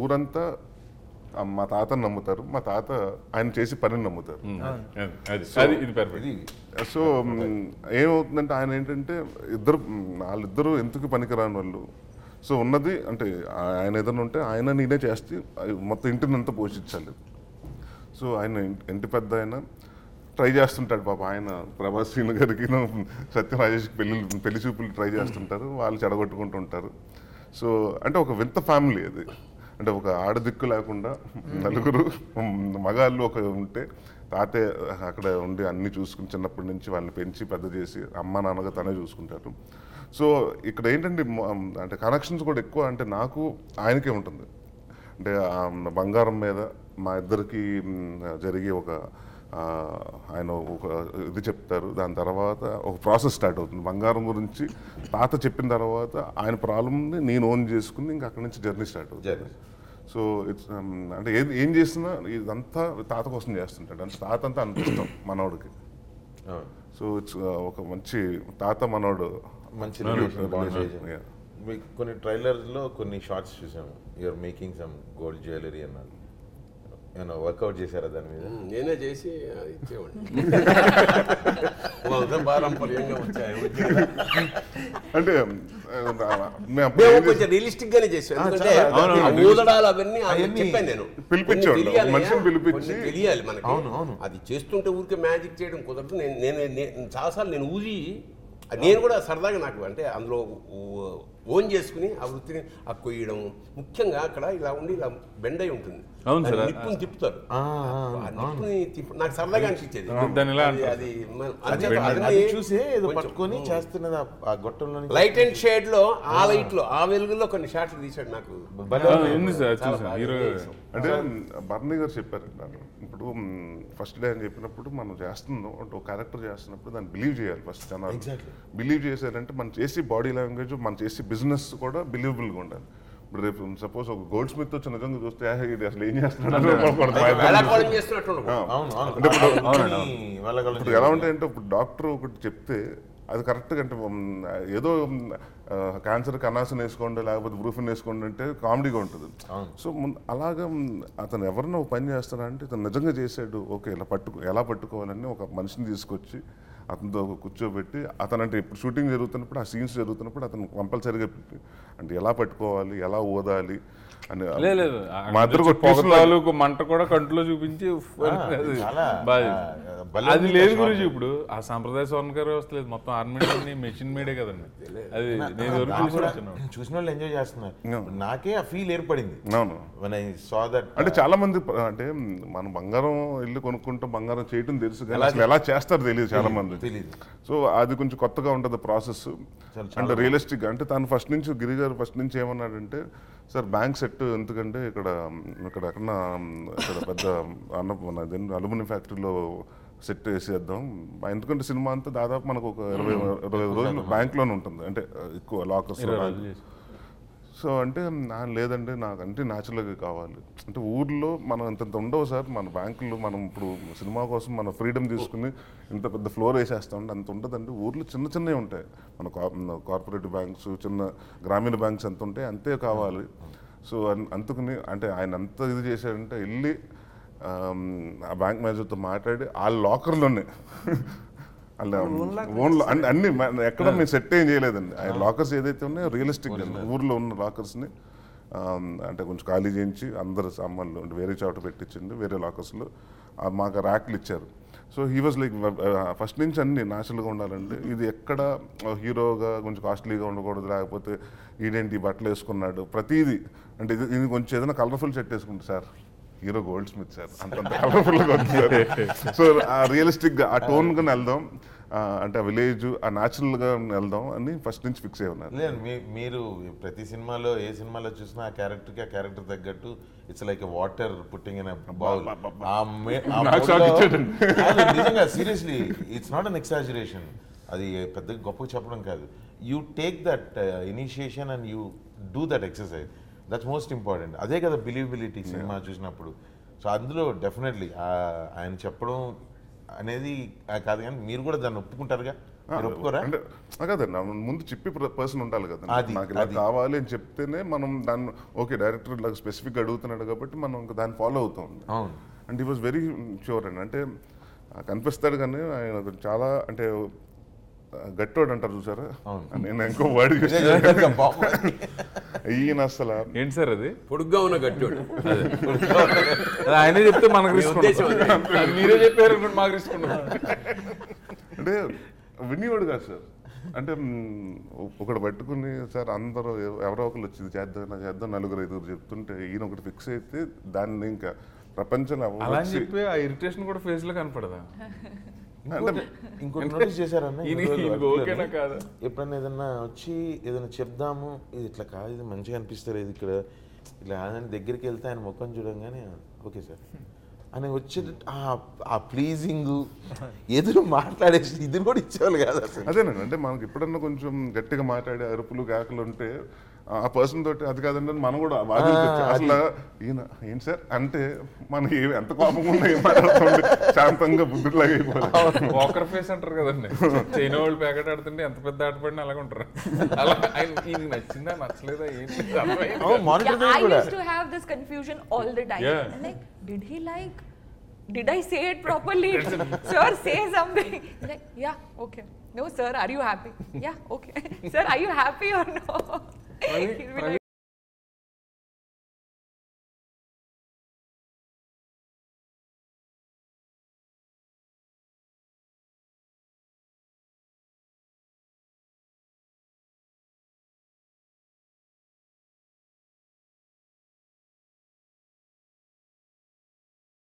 ఊరంతా ఆ, మా తాతని నమ్ముతారు మా తాత ఆయన చేసి పనిని నమ్ముతారు అది అది అది ఇది పర్ఫెక్ట్ ఇది సో మ్, ఏమవుతుందంటే ఆయన ఏంటంటే ఇద్దరు మ్, వాళ్ళిద్దరూ ఎందుకు పనికిరాని వాళ్ళు సో ఉన్నది అంటే ఆ- ఆయన ఏదైనా ఉంటే ఆయన నేనే చేస్తే అది మొత్తం ఇంటిని అంతా పోషించాలి సో ఆయన ఇంటి- ఇంటి పెద్ద ఆయన ట్రై చేస్తుంటాడు పాప ఆయన ప్రభాస్ శ్రీను గారికి సత్య రాజేష్కి పెళ్లి పెళ్లి చూపులు ట్రై చేస్తుంటారు వాళ్ళు చెడగొట్టుకుంటుంటారు సో అంటే ఒక వింత ఫ్యామిలీ అది అంటే ఒక ఆడదిక్కు లేకుండా నలుగురు మగాళ్ళు ఒక ఉంటే తాతయ్య అక్కడ ఉండి అన్ని చూసుకుని చిన్నప్పటి నుంచి వాళ్ళని పెంచి పెద్ద చేసి అమ్మ నాన్నగా తనే చూసుకుంటారు సో ఇక్కడ ఏంటంటే మ- అంటే కనెక్షన్స్ కూడా ఎక్కువ అంటే నాకు ఆయనకే ఉంటుంది అంటే ఆ బంగారం మీద మా ఇద్దరికి మ్, జరిగే ఒక ఆ, ఆయన ఒక ఇది చెప్తారు దాని తర్వాత ఒక ప్రాసెస్ స్టార్ట్ అవుతుంది బంగారం గురించి తాత చెప్పిన తర్వాత ఆయన ప్రాబ్లమ్ని నేను ఓన్ చేసుకుని ఇంకా అక్కడి నుంచి జర్నీ స్టార్ట్ అవుతుంది Journey. సో ఇట్స్ అంటే ఏది ఏం చేసినా ఇదంతా తాత కోసం చేస్తుంటాడు అంటే తాత అంతా అంత ఇష్టం మనోడికి అవును. సో ఇట్స్ ఒక మంచి తాత మనోడు మంచి No, no, relation, bond relation, relation. yeah. మీకు కొన్ని ట్రైలర్స్లో కొన్ని షార్ట్స్ చూసాము you're making some gold jewellery అన్నారు ఏమన్నా వర్కౌట్ చేశారా దాని మీద నేనే చేసి ఆ, ఇచ్చేవాడిని వంద పారంపర్యంగా వచ్చాయి అంటే ఆ, మేము అప్పుడు మేము ఏం చేసాం- కొంచెం రియలిస్టిక్ గానే చేసాం ఎందుకంటే చాలా, అవును, ఆ అవును, ఊదడాలు అవన్నీ అది అవన్నీ చెప్పాను నేను పిలిపించేవాళ్ళు. కొన్ని తెలియాలి, మనిషిని ఆ, పిలిపించి- కొన్ని తెలియాలి మనకి అవును, అవును. అది చేస్తుంటే ఊరికే మ్యాజిక్ చేయడం కుదరదు నేను నేను నేను చాలాసార్లు నేను ఊది నేను కూడా సరదాగా నాకు అంటే అందులో ఓ- ఓన్ చేసుకుని ఆ వృత్తిని ఆ కొయ్యడం ముఖ్యంగా అక్కడ ఇలా ఉండి ఇలా బెండ్ అయి ఉంటుంది అవును దాన్ని సార్. నిప్పుని తిప్పుతారు ఆ, ఆ, ఆ నిప్పుని తిప్పు నాకు సరదాగా అనిపించేది దాన్ని ఇలా అది- అంటారు. అది మన- అది అంచేత అది అదన్నీ చూసే ఏదో కొంచెం- పట్టుకొని చేస్తున్నది ఆ- ఆ గొట్టంలో నుంచి లైట్ అండ్ షేడ్ లో ఆ లైట్ లో ఆ వెలుగులో కొన్ని షాట్లు తీసాడు నాకు భలే ఆ, ఉంది. ఉంది సార్ చాలా చూసాను బాగా హీరో చేశాం. అంటే బర్నీ గారు చెప్పారు నాకు ఇప్పుడు ఫస్ట్ డే అని చెప్పినప్పుడు మనం చేస్తున్నాం అంటే ఒక క్యారెక్టర్ చేస్తున్నప్పుడు దాన్ని బిలీవ్ చేయాలి ఫస్ట్ జనాలు Exactly. బిలీవ్ చేశారంటే మనం చేసి బాడీ లాంగ్వేజ్ మనం చేసి బిజినెస్ కూడా బిలీవబుల్గా ఉండాలి ఇప్పుడు రేపు సపోజ్ ఒక గోల్డ్ స్మిత్ వచ్చి నిజంగా చూస్తే "ఆ, ఈడు అసలు ఏం చేస్తున్నాడు వేళాకోళం చేస్తున్నట్టు ఉండకూడదు. అవును అవును అంటే ఇప్పుడు- అవునండి వాళ్ళ ఇప్పుడు ఎలా ఉంటాయంటే ఇప్పుడు డాక్టర్ ఒకటి చెప్తే అది కరెక్ట్గా అంటే ఉమ్, ఏదో క్యాన్సర్ కనాసన్ వేసుకోండి లేకపోతే బ్రూఫిన్ వేసుకోండి అంటే కామెడీగా ఉంటుంది అవును. సో ముందు అలాగా ఉమ్, అతను ఎవరినో ఒక పని చేస్తాడంటే ఇతను నిజంగా చేశాడు ఓకే ఇలా పట్టుకు ఎలా పట్టుకోవాలని ఒక మనిషిని తీసుకొచ్చి అతనితో కూర్చోబెట్టి అతను అంటే ఇప్పుడు షూటింగ్ జరుగుతున్నప్పుడు ఆ సీన్స్ జరుగుతున్నప్పుడు అతను కంపల్సరీగా పెట్టి అంటే ఎలా పట్టుకోవాలి ఎలా ఓదాలి అని లేదు లేదు మా ఇద్దరు ఒక పొగ ట్యూషన్లో- తాలూకు మంట కూడా కంట్లో చూపించి ఉఫ్ అని ఆ, అది చాలా, బాగా ఆ, భలే అది ఉంది లేదు ఆ గురించి shot. ఇప్పుడు ఆ సాంప్రదాయ స్వర్ణకార వ్యవస్థ లేదు మొత్తం ఆర్నమెంట్ అన్ని మెషిన్ మేడే కదండి అది నేను ఎవరు దాన్ని కూడా చూసి చూసిన వాళ్ళు ఎంజాయ్ చేస్తున్నారు Yeah. నాకే ఆ ఫీల్ ఏర్పడింది అవును when I saw that అంటే చాలా మంది ప- అంటే మనం బంగారం ఇల్లు కొనుక్కుంటాం బంగారం చేయటం తెలుసు కానీ అసలు ఎలా చేస్తారో తెలియదు చాలా మంది తెలీదు. సో అది కొంచెం కొత్తగా ఉంటుంది ప్రాసెస్ చాలా అంటే రియలిస్టిక్ అంటే తను ఫస్ట్ నుంచి గిరి గారు ఫస్ట్ నుంచి ఏమన్నాడంటే సార్ బ్యాంక్ సెట్ ఎందుకంటే ఇక్కడ ఇక్కడ ఎక్కడ ఇక్కడ పెద్ద అన్న అలుమినియం ఫ్యాక్టరీలో సెట్ వేసేద్దాం ఎందుకంటే సినిమా అంతా దాదాపు మనకు ఒక ఇరవై ఇరవై ఐదు రోజులు బ్యాంక్లోనే ఉంటుంది అంటే ఎక్కువ లాకర్స్ ఇరవై రోజులు చేసి. సో అంటే "నా లేదండి నాకు అంటే న్యాచురల్గా కావాలి అంటే ఊర్లో మనం ఇంతంత ఉండవు సార్ మన బ్యాంకులు మనం ఇప్పుడు సినిమా కోసం మన ఫ్రీడమ్ తీసుకుని ఇంత పెద్ద ఫ్లోర్ వేసేస్తాం అంత ఉండదండి ఊర్లో చిన్న చిన్నవి ఉంటాయి మన కార్పొరేట్ బ్యాంక్స్ చిన్న గ్రామీణ బ్యాంక్స్ ఎంత ఉంటాయి అంతే కావాలి సో అన్- అందుకని అంటే ఆయన అంత ఇది చేశాడంటే వెళ్ళి ఆమ్, ఆ బ్యాంక్ మేనేజర్తో మాట్లాడి ఆ లాకర్లోనే అలా ఓన్ అన్ని అన్ని మ- ఎక్కడ మేము సెట్ ఏం చేయలేదండి ఆ లాకర్స్ ఏదైతే ఉన్నాయో రియలిస్టిక్ ఊర్లో ఉన్న లాకర్స్ని అంటే కొంచెం ఖాళీ చేయించి అందరు సామాన్లు అంటే వేరే చోట పెట్టించండి వేరే లాకర్స్లో మాకు ర్యాక్లు ఇచ్చారు so he was like first నుంచి అన్ని న్యాచురల్గా ఉండాలండి ఇది ఎక్కడ హీరోగా కొంచెం కాస్ట్లీగా ఉండకూడదు లేకపోతే ఈడేంటి ఈ బట్టలు వేసుకున్నాడు ప్రతిదీ అంటే ఇది ఇది కొంచెం ఏదైనా కలర్ఫుల్ షర్ట్ వేసుకుంటే sir hero goldsmith sir అంతంత కలర్ఫుల్గా ఉంది సార్ సో ఆ రియలిస్టిక్గా ఆ టోన్గా వెళ్దాం ఆ, అంటే ఆ విలేజ్ ఆ న్యాచురల్గా వెళ్దాం అని ఫస్ట్ నుంచి ఫిక్స్ అయి ఉన్నారు లేదు మీ మీరు ప్రతి సినిమాలో ఏ సినిమాలో చూసినా ఆ క్యారెక్టర్కి ఆ క్యారెక్టర్ తగ్గట్టు it's like water putting in bowl నాకు shock ఇచ్చాడండి. నిజంగా సీరియస్లీ ఇట్స్ నాట్ అన్ ఎక్సాజురేషన్ అది పెద్ద గొప్ప చెప్పడం కాదు you take that initiation and you do that exercise that's most important అదే కదా బిలీవబిలిటీ సినిమా చూసినప్పుడు సో అందులో డెఫినెట్లీ ఆయన చెప్పడం అనేది ఆ, కాదు కానీ మీరు కూడా దాన్ని ఒప్పుకుంటారుగా మీరు ఒప్పుకోరా అంటే ఆ కాదండి నా ముందు చెప్పి పర్సన్ ఉండాలి కదా అది, నాకు ఇలా అది. కావాలి అని చెప్తేనే మనం దాన్ని ఓకే డైరెక్టర్ ఇలా స్పెసిఫిక్ అడుగుతున్నాడు కాబట్టి మనం ఇంకా దాన్ని ఫాలో అవుతాం అవును అండ్ ఈ వాజ్ వెరీ షూర్ అండి అంటే ఆ కనిపిస్తాడు కానీ ఆయన కొంచెం చాలా అంటే ఆ, గట్టోడు అంటారు చూసారా అవును. నేను ఇంకో వర్డ్ యూస్ బాబు. ఈయన అసలు ఏంటి సార్ అది పొడుగ్గా ఉన్న గట్టోడు అది ఆయనే చెప్తే మనకు రిస్క్ ఉద్దేశం ఉండదు. అది మీరే చెప్పారు అనుకోండి మాకు రిస్క్ ఉండదు అంటే వినేవాడు కాదు సార్ అంటే మ్, ఒకడు పట్టుకుని సార్ అందరూ ఎవ- ఎవరో ఒకరు వచ్చి ఇది చేద్దాం ఇలా చేద్దాం నలుగురు ఐదుగురు చెప్తుంటే ఈయన ఒకటి ఫిక్స్ అయితే దాన్ని ఇంకా ప్రపంచంలో ఎవరు అలా అని వచ్చి- చెప్పి ఆ ఇరిటేషన్ కూడా ఫేస్ లో కనపడదా అంటే ఇంకోటి నోటీస్ చేశారన్న ఈ ఈయన- రోజుల్లో ఈయనకి ఓకేనా కాదా? ఎప్పుడన్నా ఏదన్నా వచ్చి ఏదైనా చెప్దాము ఇది ఇట్లా కాదు ఇది మంచిగా అనిపిస్తారు ఇది ఇక్కడ ఇట్లా అని దగ్గరికి వెళ్తే ఆయన ముఖం చూడంగానే ఓకే సార్ అని వచ్చే ఆ ప్లీజింగ్ ఎదురు మాట్లాడేసి ఇది కూడా ఇచ్చేవాళ్ళు కాదు అసలు అదేనండి అంటే మనకి ఎప్పుడన్నా కొంచెం గట్టిగా మాట్లాడే అరుపులు కేకలు ఉంటే ఆ పర్సన్ తోటి అది కాదండి అని మనం కూడా వాదించవచ్చు అసలు ఈయన ఏంటి సార్ అంటే మనకి ఏ- ఎంత కోపం ఉన్నా ఏం మాట్లాడుతుంది శాంతంగా బుద్ధులాగా అయిపోవాలి వాకర్ ఫేస్ అంటారు కదండి చైనా వాళ్ళు ప్యాకెట్ ఆడుతుంటే ఎంత పెద్ద ఆటపడినా అలాగే ఉంటారు అలా ఆయన ఈయనకి నచ్చిందా నచ్చలేదా ఏంటి అర్థమైంది కాదు. మానిటర్ Yeah, I కూడా used to have this confusion all the time. Yeah. And like, did he like? Did I say it properly? sir, say something. Like, yeah, okay. No, sir, are you happy? Yeah, okay. sir, are you happy or no? He'll be like,